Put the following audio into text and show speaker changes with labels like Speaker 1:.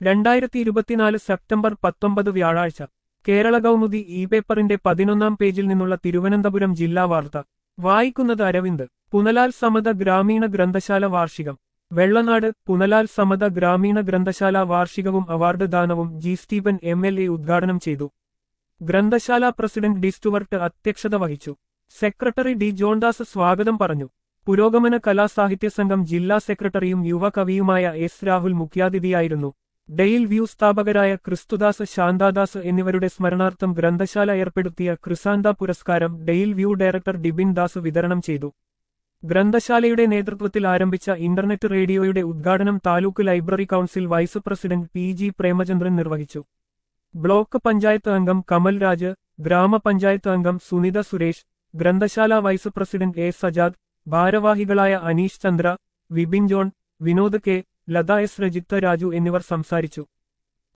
Speaker 1: രണ്ടായിരത്തി ഇരുപത്തിനാല് സെപ്റ്റംബർ പത്തൊമ്പത് വ്യാഴാഴ്ച കേരള കൗമുദി ഇ പേപ്പറിന്റെ പതിനൊന്നാം പേജിൽ നിന്നുള്ള തിരുവനന്തപുരം ജില്ലാ വാർത്ത വായിക്കുന്നത് അരവിന്ദ് പുനലാൽ സമത ഗ്രാമീണ ഗ്രന്ഥശാല വാർഷികം വെള്ളനാട് പുനലാൽ സമത ഗ്രാമീണ ഗ്രന്ഥശാല വാർഷികവും അവാർഡ് ദാനവും G Stephen M L A ഉദ്ഘാടനം ചെയ്തു ഗ്രന്ഥശാല പ്രസിഡന്റ് ഡി സ്റ്റുവർട്ട് അധ്യക്ഷത വഹിച്ചു സെക്രട്ടറി ഡി ജോൺദാസ് സ്വാഗതം പറഞ്ഞു പുരോഗമന കലാസാഹിത്യ സംഘം ജില്ലാ സെക്രട്ടറിയും യുവകവിയുമായ എസ് രാഹുൽ മുഖ്യാതിഥിയായിരുന്നു ഡെയിൽ വ്യൂ സ്ഥാപകരായ ക്രിസ്തുദാസ് ശാന്താദാസ് എന്നിവരുടെ സ്മരണാർത്ഥം ഗ്രന്ഥശാല ഏർപ്പെടുത്തിയ ക്രിസാന്ത പുരസ്കാരം Dale View director Dibin Das വിതരണം ചെയ്തു ഗ്രന്ഥശാലയുടെ നേതൃത്വത്തിൽ ആരംഭിച്ച ഇന്റർനെറ്റ് റേഡിയോയുടെ ഉദ്ഘാടനം taluk library council vice president P G Premachandran നിർവഹിച്ചു ബ്ലോക്ക് പഞ്ചായത്ത് അംഗം കമൽ രാജ് ഗ്രാമപഞ്ചായത്ത് അംഗം സുനിത സുരേഷ് ഗ്രന്ഥശാല വൈസ് പ്രസിഡന്റ് എ സജാദ് ഭാരവാഹികളായ അനീഷ് ചന്ദ്ര വിപിൻ ജോൺ വിനോദ് കെ ലത എസ് രജിത്ത രാജു എന്നിവർ സംസാരിച്ചു